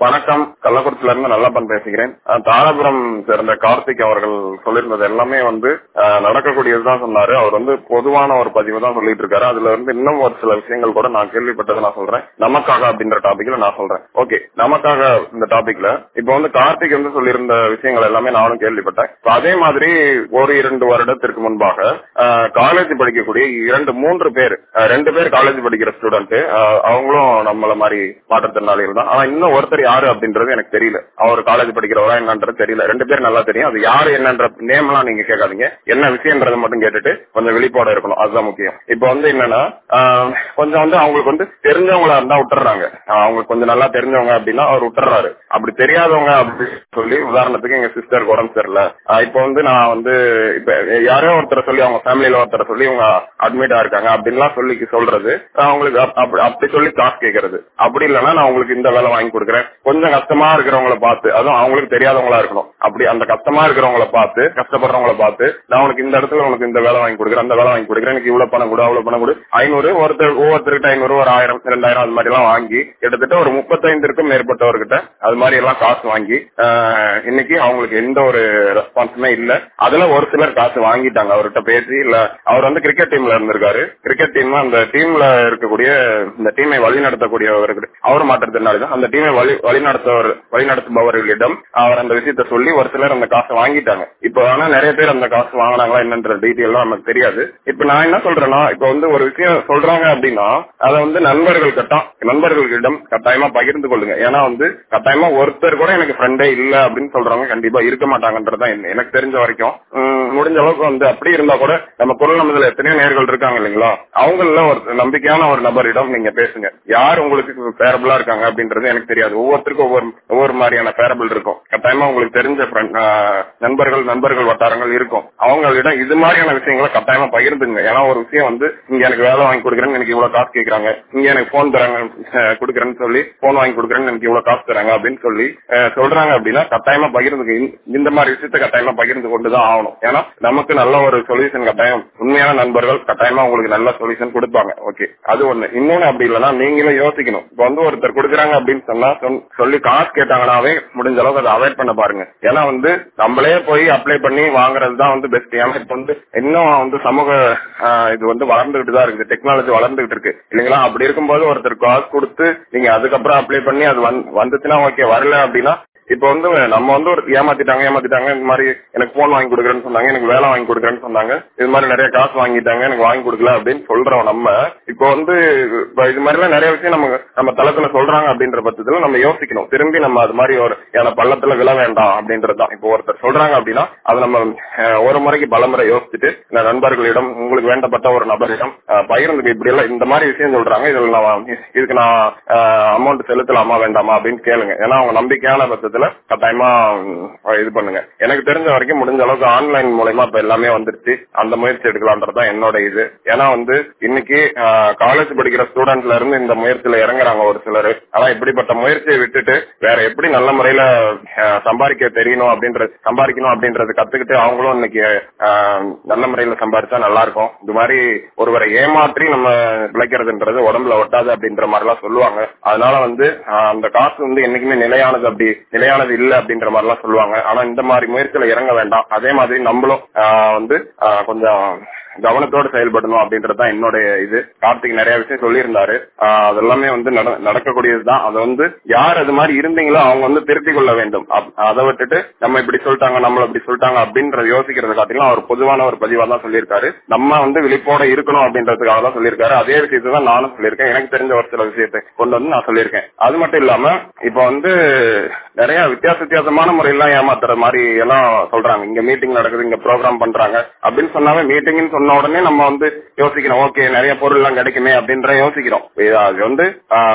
வணக்கம் கள்ளக்குறிச்சில இருந்து நல்லப்பன் பேசுகிறேன் அஹ் தாராபுரம் சேர்ந்த கார்த்திக் அவர்கள் சொல்லியிருந்தது எல்லாமே வந்து அஹ், நடக்கக்கூடியதுதான் சொன்னாரு அவர் வந்து பொதுவான ஒரு பதிவு தான் சொல்லிட்டு இருக்காரு அதுல இருந்து இன்னும் ஒரு சில விஷயங்கள் கூட நான் கேள்விப்பட்டதை நான் சொல்றேன் நமக்காக அப்படின்ற டாபிக்ல நான் சொல்றேன் ஓகே நமக்காக இந்த டாபிக்ல இப்ப வந்து கார்த்திக் வந்து சொல்லியிருந்த விஷயங்கள் எல்லாமே நானும் கேள்விப்பட்டேன் இப்ப அதே மாதிரி ஒரு இரண்டு வருடத்திற்கு முன்பாக காலேஜ் படிக்கக்கூடிய இரண்டு மூன்று பேர் அஹ், ரெண்டு பேர் காலேஜ் படிக்கிற ஸ்டூடெண்ட் அவங்களும் நம்மள மாதிரி மாற்றுத்திறனாளிகள் தான் ஆனா இன்னும் ஒருத்தர் யாரு அப்படின்றது எனக்கு தெரியல அவர் காலேஜ் படிக்கிறவரா என்னன்றது தெரியல ரெண்டு பேர் நல்லா தெரியும் அது யாரு என்னன்ற நேம் எல்லாம் நீங்க கேட்காதீங்க என்ன விஷயம்ன்றதை மட்டும் கேட்டுட்டு கொஞ்சம் விழிப்போட இருக்கணும் அதுதான் முக்கியம் இப்ப வந்து என்னன்னா ஆஹ், கொஞ்சம் வந்து அவங்களுக்கு வந்து தெரிஞ்சவங்களா இருந்தா விட்டுறாங்க ஆஹ், அவங்களுக்கு கொஞ்சம் நல்லா தெரிஞ்சவங்க அப்படின்னா அவர் விட்டுறாரு அப்படி தெரியாதவங்க அப்படின்னு சொல்லி உதாரணத்துக்கு எங்க சிஸ்டருக்கு உடம்பு சரியில்லை ஆஹ், இப்ப வந்து நான் வந்து இப்ப யாரோ ஒருத்தரை சொல்லி அவங்க ஃபேமிலியில ஒருத்தரை சொல்லி அவங்க அட்மிட் ஆயிருக்காங்க அப்படின்லாம் சொல்லி சொல்றது அவங்களுக்கு அப்- அப்படி- அப்படி சொல்லி காசு கேட்கறது அப்படி இல்லைன்னா நான் உங்களுக்கு இந்த வேலை வாங்கி கொடுக்குறேன் கொஞ்சம் கஷ்டமா இருக்கிறவங்கள பார்த்து அதுவும் அவங்களுக்கு தெரியாதவங்களா இருக்கணும் அப்படி அந்த கஷ்டமா இருக்கிறவங்கள பார்த்து கஷ்டப்படுறவங்கள பார்த்து நான் உனக்கு இந்த இடத்துல உனக்கு இந்த வேலை வாங்கி கொடுக்குறேன் அந்த வேலை வாங்கி கொடுக்குறேன் எனக்கு இவ்வளவு பணம் கொடு அவ்வளவு பணம் கொடு ஐநூறு ஒருத்தர் ஒவ்வொருத்தருக்கிட்ட ஐநூறு ஒரு ஆயிரம் ரெண்டாயிரம் அது மாதிரி எல்லாம் வாங்கி கிட்டத்தட்ட ஒரு முப்பத்தைந்திற்கும் மேற்பட்டவர்கிட்ட அது மாதிரி எல்லாம் காசு வாங்கி ஆஹ், இன்னைக்கு அவங்களுக்கு எந்த ஒரு ரெஸ்பான்ஸுமே இல்ல அதுல ஒரு சிலர் காசு வாங்கிட்டாங்க அவர்கிட்ட பேசி இல்ல அவர் வந்து கிரிக்கெட் டீம்ல இருந்திருக்காரு கிரிக்கெட் டீம் அந்த டீம்ல இருக்கக்கூடிய இந்த டீமை வழி நடத்தக்கூடியவர்கள் அவர் மாற்றத்தினால தான் அந்த டீமை வழி வழிநடத்தவர் வழிநடத்துபவர்களிடம் அவர் அந்த விஷயத்த சொல்லி ஒரு சிலர் அந்த காசை வாங்கிட்டாங்க இப்போ ஆனா நிறைய பேர் அந்த காசு வாங்கினாங்களா என்னன்ற டீட்டெயில் நமக்கு தெரியாது இப்ப நான் என்ன சொல்றேன்னா இப்ப வந்து ஒரு விஷயம் சொல்றாங்க அப்படின்னா அதை வந்து நண்பர்கள் கட்டம் நண்பர்களிடம் கட்டாயமா பகிர்ந்து கொள்ளுங்க ஏன்னா வந்து கட்டாயமா ஒருத்தர் கூட எனக்கு ஃப்ரெண்டே இல்ல அப்படின்னு சொல்றவங்க கண்டிப்பா இருக்க மாட்டாங்கன்றதுதான் என்ன- எனக்கு தெரிஞ்ச வரைக்கும் உம், முடிஞ்ச அளவுக்கு வந்து அப்படி இருந்தா கூட நம்ம குரல் நம்மதுல எத்தனையோ நேர்கள் இருக்காங்க இல்லைங்களா அவங்கள ஒரு நம்பிக்கையான ஒரு நபரிடம் நீங்க பேசுங்க யார் உங்களுக்கு பேரபிளா இருக்காங்க அப்படின்றது எனக்கு தெரியாது ஒவ்வொருத்தருக்கும் ஒவ்வொரு ஒவ்வொரு மாதிரியான பேரபிள் இருக்கும் கட்டாயமா உங்களுக்கு தெரிஞ்ச friend, ஆஹ், நண்பர்கள் நண்பர்கள் வட்டாரங்கள் இருக்கும் அவங்களிடம் இது மாதிரியான விஷயங்களை கட்டாயமா பகிர்ந்துங்க ஏன்னா ஒரு விஷயம் வந்து இங்க எனக்கு வேலை வாங்கி கொடுக்குறேன்னு எனக்கு இவ்வளவு காசு கேக்குறாங்க இங்க எனக்கு போன் தராங்க அஹ், கொடுக்குறேன்னு சொல்லி போன் வாங்கி கொடுக்குறேன்னு எனக்கு இவ்வளவு காசு தராங்க அப்படின்னு சொல்லி அஹ், சொல்றாங்க அப்படின்னா கட்டாயமா பகிர்ந்துங்க இந்த- இந்த மாதிரி விஷயத்த கட்டாயமா பகிர்ந்து கொண்டுதான் ஆகணும் ஏன்னா நமக்கு நல்ல ஒரு சொல்யூஷன் கட்டாயம் உண்மையான நண்பர்கள் கட்டாயமா உங்களுக்கு நல்ல சொல்யூஷன் கொடுப்பாங்க ஓகே அது ஒண்ணு இன்னொன்னு அப்படி இல்லைன்னா நீங்களும் யோசிக்கணும் இப்ப வந்து ஒருத்தர் கொடுக்குறாங்க அப்படின்னு சொன்னா சொன்- சொல்லி காசு கேட்டாங்கன்னாவே முடிஞ்ச அளவுக்கு அதை அவாய்ட் பண்ண பாருங்க ஏன்னா வந்து நம்மளே போய் அப்ளை பண்ணி வாங்குறது தான் வந்து பெஸ்ட் ஏன்னா இப்ப வந்து இன்னும் வந்து சமூக ஆஹ், இது வந்து வளர்ந்துகிட்டு தான் இருக்குது டெக்னாலஜி வளர்ந்துகிட்டு இருக்கு இல்லைங்களா அப்படி இருக்கும்போது ஒருத்தர் காசு கொடுத்து நீங்க அதுக்கப்புறம் அப்ளை பண்ணி அது வந்து- வந்துச்சுன்னா ஓகே வரல அப்படின்னா இப்ப வந்து நம்ம வந்து ஒரு ஏமாத்திட்டாங்க ஏமாத்திட்டாங்க இந்த மாதிரி எனக்கு போன் வாங்கி கொடுக்குறேன்னு சொன்னாங்க எனக்கு வேலை வாங்கி கொடுக்குறேன்னு சொன்னாங்க இது மாதிரி நிறைய காசு வாங்கிட்டாங்க எனக்கு வாங்கி கொடுக்கல அப்படின்னு சொல்றோம் நம்ம இப்போ வந்து இப்ப இது மாதிரி எல்லாம் நிறைய விஷயம் நம்ம நம்ம தளத்துல சொல்றாங்க அப்படின்ற பட்சத்துல நம்ம யோசிக்கணும் திரும்பி நம்ம அது மாதிரி ஒரு ஏன்னா பள்ளத்துல விழ வேண்டாம் அப்படின்றதுதான் இப்போ ஒருத்தர் சொல்றாங்க அப்படின்னா அது நம்ம அஹ், ஒரு முறைக்கு பலமுறை யோசிச்சுட்டு இந்த நண்பர்களிடம் உங்களுக்கு வேண்டப்பட்ட ஒரு நபரிடம் அஹ், பகிர்ந்துக்கு இப்படி எல்லாம் இந்த மாதிரி விஷயம் சொல்றாங்க இதுல நான் இதுக்கு நான் அமௌண்ட் செலுத்தலாமா வேண்டாமா அப்படின்னு கேளுங்க ஏன்னா அவங்க நம்பிக்கையான பட்சத்துல கட்டாயமா உம், இது பண்ணுங்க எனக்கு தெரிஞ்ச வரைக்கும் முடிஞ்ச அளவுக்கு ஆன்லைன் மூலயமா இப்ப எல்லாமே வந்துருச்சு அந்த முயற்சி எடுக்கலான்றதுதான் என்னோட இது ஏன்னா வந்து இன்னைக்கு காலேஜ் படிக்கிற ஸ்டூடெண்ட்ல இருந்து இந்த முயற்சியில இறங்குறாங்க ஒரு சிலர் ஆனா இப்படிப்பட்ட முயற்சியை விட்டுட்டு வேற எப்படி நல்ல முறையில அஹ், சம்பாதிக்க தெரியணும் அப்படின்றது சம்பாதிக்கணும் அப்படின்றது கத்துக்கிட்டு அவங்களும் இன்னைக்கு அஹ், நல்ல முறையில சம்பாதிச்சா நல்லா இருக்கும் இது மாதிரி ஒருவரை ஏமாற்றி நம்ம பிழைக்கிறதுன்றது உடம்புல ஒட்டாது அப்படின்ற மாதிரி எல்லாம் சொல்லுவாங்க அதனால வந்து ஆஹ், அந்த காசு வந்து என்னைக்குமே நிலையானது அப்படி நிலையானது இல்ல அப்படின்ற மாதிரி எல்லாம் சொல்லுவாங்க ஆனா இந்த மாதிரி முயற்சியில இறங்க வேண்டாம் அதே மாதிரி நம்மளும் ஆஹ், வந்து ஆஹ், கொஞ்சம் கவனத்தோடு செயல்படணும் அப்படின்றதுதான் என்னுடைய இது கார்த்திக் நிறைய விஷயம் சொல்லியிருந்தாரு ஆஹ், அதெல்லாமே வந்து நட- நடக்கக்கூடியதுதான் அதை வந்து யார் அது மாதிரி இருந்தீங்களோ அவங்க வந்து திருத்திக் கொள்ள வேண்டும் அப்- அதை விட்டுட்டு நம்ம இப்படி சொல்லிட்டாங்க நம்மள இப்படி சொல்லிட்டாங்க அப்படின்றத யோசிக்கிறத காட்டிலும் அவர் பொதுவான ஒரு பதிவா தான் சொல்லியிருக்காரு நம்ம வந்து விழிப்போட இருக்கணும் அப்படின்றதுக்காக தான் சொல்லியிருக்காரு அதே விஷயத்தை தான் நானும் சொல்லியிருக்கேன் எனக்கு தெரிஞ்ச ஒரு சில விஷயத்தை கொண்டு வந்து நான் சொல்லியிருக்கேன் அது மட்டும் இல்லாம இப்ப வந்து நிறைய வித்தியாச வித்தியாசமான முறையெல்லாம் ஏமாத்துற மாதிரி எல்லாம் சொல்றாங்க இங்க மீட்டிங் நடக்குது இங்க ப்ரோக்ராம் பண்றாங்க அப்படின்னு சொன்னாவே மீட்டிங்னு சொன்ன உடனே நம்ம வந்து யோசிக்கிறோம் ஓகே நிறைய பொருள் எல்லாம் கிடைக்குமே அப்படின்ற யோசிக்கிறோம் இது அது வந்து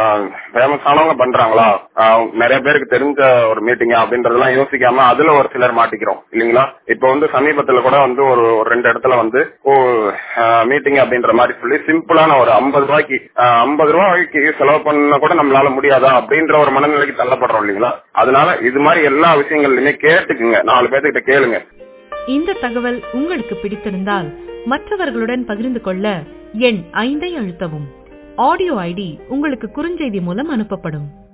ஃபேமஸ் ஆனவங்க பண்றாங்களா ஆஹ் நிறைய பேருக்கு தெரிஞ்ச ஒரு மீட்டிங் அப்படின்றதெல்லாம் யோசிக்காம அதுல ஒரு சிலர் மாட்டிக்கிறோம் இல்லைங்களா இப்ப வந்து சமீபத்துல கூட வந்து ஒரு ஒரு ரெண்டு இடத்துல வந்து ஓ மீட்டிங் அப்படின்ற மாதிரி சொல்லி சிம்பிளான ஒரு ஐம்பது ரூபாய்க்கு ஐம்பது ரூபாய்க்கு செலவு பண்ண கூட நம்மளால முடியாதா அப்படின்ற ஒரு மனநிலைக்கு தள்ளப்படுறோம் இல்லைங்களா அதனால இது மாதிரி எல்லா விஷயங்கள்லயுமே கேட்டுக்குங்க நாலு பேர்த்துக்கிட்ட கேளுங்க இந்த தகவல் உங்களுக்கு பிடித்திருந்தால் மற்றவர்களுடன் பகிர்ந்து கொள்ள எண் ஐந்தை அழுத்தவும் ஆடியோ ஐடி உங்களுக்கு குறுஞ்செய்தி மூலம் அனுப்பப்படும்